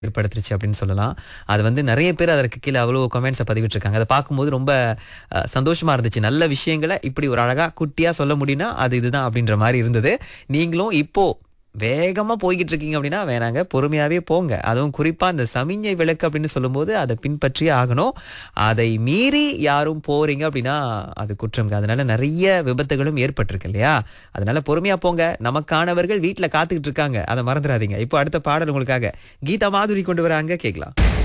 ஏற்படுத்துச்சு அப்படின்னு சொல்லலாம் அது வந்து நிறைய பேர் அதற்கு கீழே அவ்வளோ கமெண்ட்ஸை பதிவிட்டிருக்காங்க அதை பார்க்கும்போது ரொம்ப அஹ், சந்தோஷமா இருந்துச்சு நல்ல விஷயங்களை இப்படி ஒரு அழகா குட்டியா சொல்ல முடியும்னா அது இதுதான் அப்படின்ற மாதிரி இருந்தது நீங்களும் இப்போ வேகமா போய்கிட்டு இருக்கீங்க அப்படின்னா வேணாங்க பொறுமையாவே போங்க அதுவும் குறிப்பா இந்த சமிஞ்சை விளக்கு அப்படின்னு சொல்லும்போது அதை பின்பற்றியே ஆகணும் அதை மீறி யாரும் போறீங்க அப்படின்னா அது குற்றம்ங்க அதனால நிறைய விபத்துகளும் ஏற்பட்டிருக்கு இல்லையா அதனால பொறுமையா போங்க நமக்கானவர்கள் வீட்டுல காத்துக்கிட்டு இருக்காங்க அதை மறந்துடாதீங்க இப்போ அடுத்த பாடல் உங்களுக்காக கீதா மாதுரி கொண்டு வராங்க கேட்கலாம்